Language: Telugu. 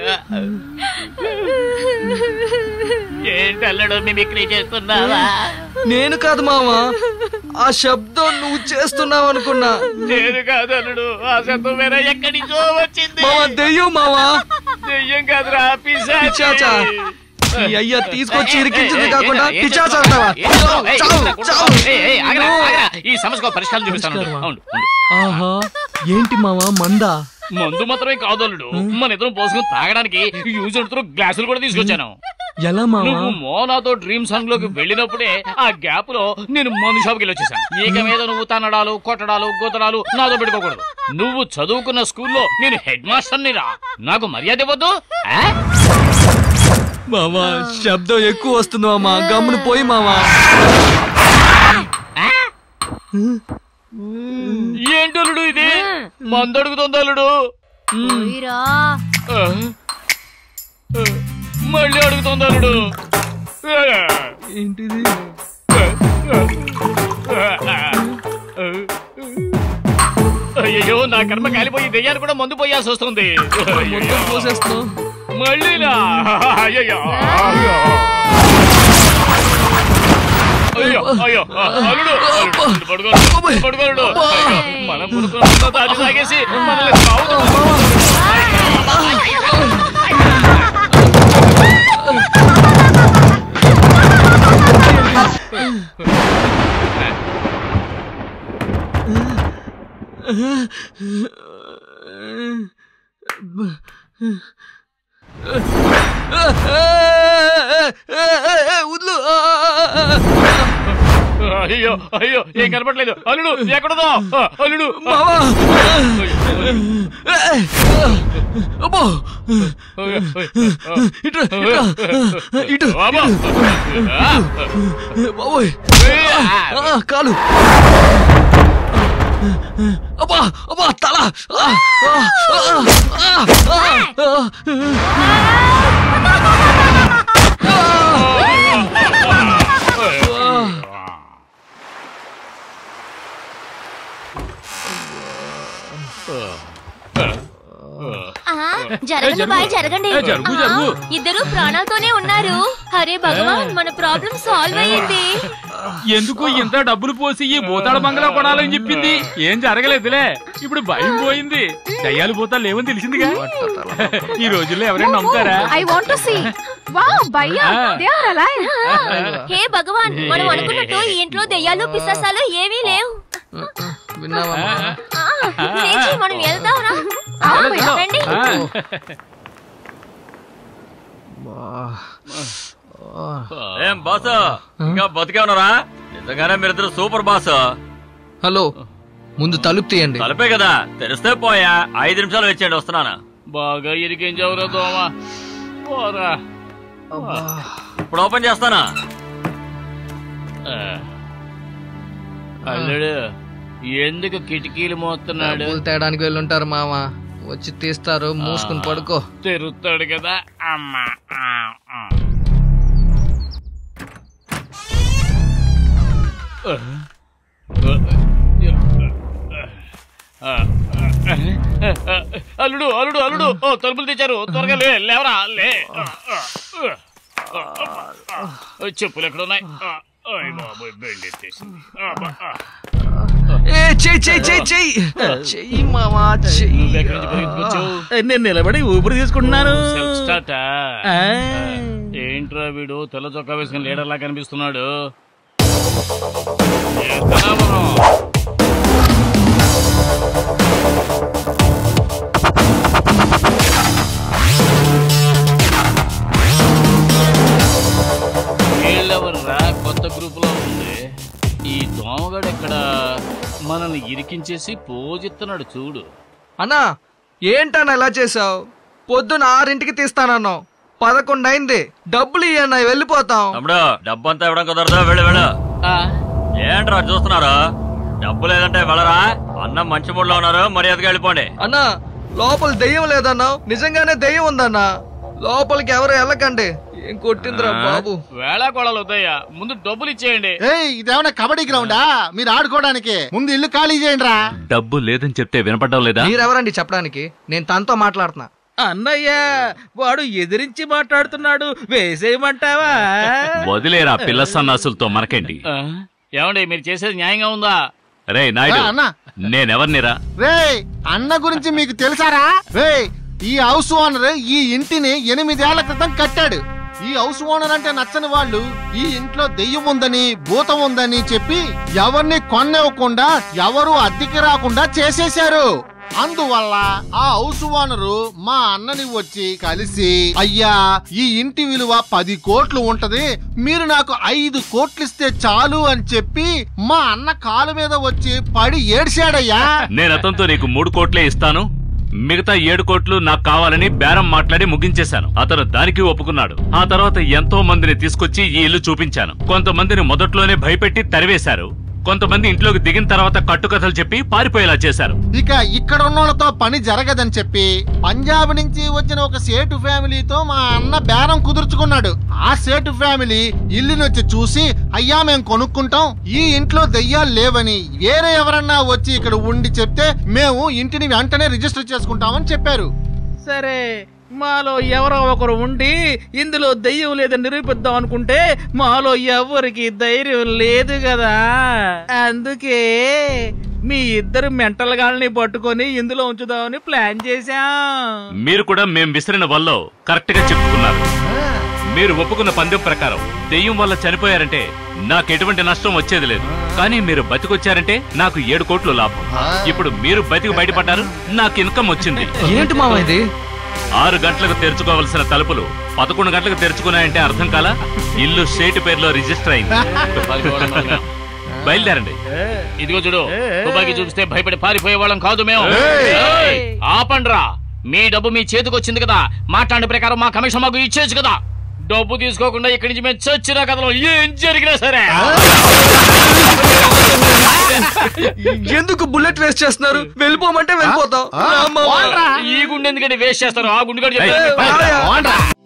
ఏంటి అల్లడు మిమిక్రీ చేస్తున్నావా నేను కాదు మావా ఆ శబ్దం నువ్వు చేస్తున్నావు అనుకున్నా నేను కాదు అల్లుడు ఆ శబ్దం వేరే ఎక్కడి నుంచో వచ్చింది మావా దెయ్యం మావా దెయ్యం కాదురా పిశాచా. పిశాచా ఈ అయ్య తీసుకొచ్చి ఇరికించింది కాకుండా పిచాచా అంటావా చావు, చావు, చావు. ఈ సమస్యకు పరిష్కారం చూపిస్తాను అవును అవును. ఆహా ఏంటి మావా మందా మందు మాత్రమే కాదు అల్లుడు మన ఇద్దరం పోసుకుని తాగడానికి యూజ్ అవుతున్న గ్లాసులు కూడా తీసుకొచ్చాను ఎలా మావా నువ్వు మోనాతో డ్రీమ్ సాంగ్ లోకి వెళ్ళినప్పుడే ఆ గ్యాప్ లో నేను మందు షాప్కి వెళ్ళి వచ్చేసాను ఇక మీద నువ్వు తన్నడాలు కొట్టడాలు గొత్తడాలు నాతో పెట్టుకోకూడదు నువ్వు చదువుకున్న స్కూల్లో నేను హెడ్ మాస్టర్ రా నాకు మర్యాద ఇవ్వద్దు ఆ? మావా శబ్దం ఎక్కువ వస్తుంది మామా గమ్మును పోయి మావా ఏంటి అల్లుడు ఇది మందు అడుగుతుంది అల్లుడు పోయిరా ఆ? ఆ, మళ్ళీ అడుగుతుంది అల్లుడు ఆ. ఏంటిది అయ్యో నా కర్మ కాలిపోయి దెయ్యాన్ని కూడా మందు పోయాల్సి వస్తుంది మొత్తం పోసేస్తున్నావు మళ్ళీనా అయ్యయ్యో అయ్యో అయ్యో అయ్యో అల్లుడు అల్లుడు, పడుకోడు పడుకోడు అయ్యో, మనం పురుకున్న దాన్ని తాగేసి మనల్ని సాగుతూ వద్దు అయ్యో అయ్యో ఏం కనపట్లేదు అల్లుడు ఎక్కడదో అల్లుడు మావా అబ్బో ఇటు ఇటు ఇటు బాబా. బాబోయ్ ఆ, కాలు అబ్బా అబ్బా తల ఆ, ఆ, ఆ, ఆ, ఆ, ఆ, జరగండి బాయ్ జరగండి జరుగు, జరుగు. ఆ, ఇద్దరు ప్రాణాలతోనే ఉన్నారు అరే భగవాన్ మన ప్రాబ్లం సాల్వ్ అయ్యింది ఎందుకు ఇంత డబ్బులు పోసి ఈ భూతాళ బంగ్లా కొనాలని చెప్పింది ఏం జరగలేదులే ఇప్పుడు భయం పోయింది దయ్యాలు భూతాలు లేవని తెలిసిందిగా ఈ రోజుల్లో ఎవరైనా నమ్ముతారా I want to see wow భయ్యా Ah. దే ఆర్ అలైవ్ హే భగవాన్ మనం అనుకున్నట్టు ఈ ఇంట్లో దెయ్యాలు పిశాసాలు ఏమీ లేవు విన్నావా మావా? ఆ, లేచి మనం వెళ్దాం రా రండి ఆ, ఏం బాస్ ఇంకా బతికే ఉన్నారా నిజంగానే మీరిద్దరు సూపర్ బాస్ హలో ముందు తలుపు తీయండి తలపే కదా తెరిస్తే పోయా ఐదు నిమిషాలు వచ్చేయండి వస్తున్నాను బాగా ఇరికించవురా దోమ పోరా ఇప్పుడు ఓపెన్ చేస్తానా ఆ. అల్లుడు ఎందుకు కిటికీలు మోస్తున్నాడు డబ్బులు తేడానికి వెళ్ళుంటారు మామ వచ్చి తీస్తారు మూసుకుని పడుకో తెరుస్తాడు కదా అమ్మా ఆ, ఆ. అల్లుడు అల్లుడు అల్లుడు ఓ తలుపులు తెచ్చారు త్వరగా లే లేవరా లే చెప్పులు ఎక్కడ ఉన్నాయి అయ్ బాబోయ్ బెండ్ ఎత్తేసింది అబ్బా, ఆ. ఏ చెయ్యి చెయ్యి చెయ్యి చెయ్యి చెయ్యి మామా చెయ్యి నువ్వు ఎక్కడి నుంచి పరిగెత్తుకొచ్చావు? నేను నిలబడి ఊపిరి తీసుకుంటున్నాను సెల్ఫ్ స్టార్టా? ఆ. ఏంట్రా వీడు తెల్ల చొక్కా వేసుకుని లీడర్ లా కనిపిస్తున్నాడు ఎక్కడా మనం? వీళ్ళెవర్రా కొత్త గ్రూప్ లో ఉంది ఈ దోమగాడు ఎక్కడ మనల్ని ఇరికించేసి పోజిస్తున్నాడు చూడు అన్నా ఏంటన్నా ఇలా చేసావు పొద్దున ఆరింటికి తీస్తానన్నావు పదకొండు అయింది డబ్బులు ఇయ్యన్నా వెళ్ళిపోతాం తమ్ముడు డబ్బు అంతా ఇవ్వడం కుదరదు వెళ్ళు వెళ్ళు ఏంట్రా చూస్తున్నారు డబ్బు లేదంటే వెళ్ళరా అన్నం మంచి మూడ్లో ఉన్నారు మర్యాదగా వెళ్ళిపోండి అన్నా లోపల దెయ్యం లేదన్నావు నిజంగానే దెయ్యం ఉందన్నా లోపలికి ఎవరు వెళ్ళకండి ఏం కొట్టిందిరా బాబు వేళా కొడాలు వద్దయ్యా ముందు డబ్బులు ఇచ్చేయండి ఏయ్ ఇదేమన్నా కబడ్డీ గ్రౌండా మీరు ఆడుకోవడానికి ముందు ఇల్లు ఖాళీ చేయండి రా డబ్బు లేదని చెప్తే వినపడ్డం లేదా మీరెవరండి చెప్పడానికి నేను తనతో మాట్లాడుతున్నా అన్నయ్య వాడు ఎదిరించి మాట్లాడుతున్నాడు వేసేయమంటావా వదిలేరా పిల్ల సన్నాసులతో మనకేంటి ఆ, ఏమండి మీరు చేసేది న్యాయంగా ఉందా రే నాయుడు ఆ, అన్న. నేనెవర్నిరా రే అన్న గురించి మీకు తెలుసారా రే ఈ హౌస్ ఓనర్ ఈ ఇంటిని ఎనిమిదేళ్ల క్రితం కట్టాడు ఈ హౌస్ ఓనర్ అంటే నచ్చని వాళ్ళు ఈ ఇంట్లో దెయ్యం ఉందని భూతం ఉందని చెప్పి ఎవరిని కొనివ్వకుండా ఎవరు అద్దెకి రాకుండా చేసేశారు అందువల్ల ఆ హౌస్ ఓనరు మా అన్నని వచ్చి కలిసి అయ్యా ఈ ఇంటి విలువ పది కోట్లు ఉంటది మీరు నాకు ఐదు కోట్లు ఇస్తే చాలు అని చెప్పి మా అన్న కాలు మీద వచ్చి పడి ఏడ్చాడయ్యా నేను అతనితో నీకు మూడు కోట్లే ఇస్తాను మిగతా ఏడు కోట్లు నాకు కావాలని బేరం మాట్లాడి ముగించేశాను అతను దానికి ఒప్పుకున్నాడు ఆ తర్వాత ఎంతో మందిని తీసుకొచ్చి ఈ ఇల్లు చూపించాను కొంతమందిని మొదట్లోనే భయపెట్టి తరివేశారు కొంతమంది ఇంట్లోకి దిగిన తర్వాత కట్టుకథలు చెప్పి పారిపోయేలా చేశారు ఇక ఇక్కడ ఉన్నోళ్ళతో పని జరగదని చెప్పి పంజాబ్ నుంచి వచ్చిన ఒక సేటు ఫ్యామిలీతో మా అన్న బేరం కుదుర్చుకున్నాడు ఆ సేటు ఫ్యామిలీ ఇల్లుని వచ్చి చూసి అయ్యా మేము కొనుక్కుంటాం ఈ ఇంట్లో దెయ్యాలు లేవని వేరే ఎవరన్నా వచ్చి ఇక్కడ ఉండి చెప్తే మేము ఇంటిని వెంటనే రిజిస్టర్ చేసుకుంటామని చెప్పారు సరే మాలో ఎవరో ఒకరు ఉండి ఇందులో దెయ్యం లేదని నిరూపిద్దాం అనుకుంటే మాలో ఎవరికి ధైర్యం లేదు కదా అందుకే మీ ఇద్దరు మెంటల్ గాల్ని పట్టుకొని ఇందులో ఉంచుదామని ప్లాన్ చేశాం మీరు కూడా మేం విసిరిన వల్ల కరెక్ట్ గా చెప్పుకున్నారు మీరు ఒప్పుకున్న పందెం ప్రకారం దెయ్యం వల్ల చనిపోయారంటే నాకు ఎటువంటి నష్టం వచ్చేది లేదు కానీ మీరు బతికొచ్చారంటే నాకు ఏడు కోట్లు లాభం ఇప్పుడు మీరు బతికి బయటపడ్డారు నాకు ఇన్కమ్ వచ్చింది ఏంటి మామ ఇది ఆరు గంటలకు తెరుచుకోవలసిన తలుపులు పదకొండు గంటలకు తెరుచుకున్నాయంటే అర్థం కాలా ఇల్లు స్టేట్ పేరులో రిజిస్టర్ అయింది పారిపోవడం బయలుదేరండి ఇదిగో చూడు తుపాకీ చూపిస్తే భయపడి పారిపోయే వాళ్ళం కాదు మేము ఏయ్, ఆపండ్రా మీ డబ్బు మీ చేతికి వచ్చింది కదా మాట్లాడిన ప్రకారం మా కమిషన్ మాకు ఇచ్చేచ్చు కదా డబ్బు తీసుకోకుండా ఇక్కడి నుంచి మేము చచ్చిన కథలో ఏం జరిగినా సరే ఎందుకు బుల్లెట్ వేస్ట్ చేస్తున్నారు వెళ్ళిపోమంటే వెళ్ళిపోతాం రా మామ. ఈ గుండె ఎందుకంటే వేస్ట్ చేస్తారు ఆ గుండె కూడా ఏయ్, చెప్తాను. మామయ్య.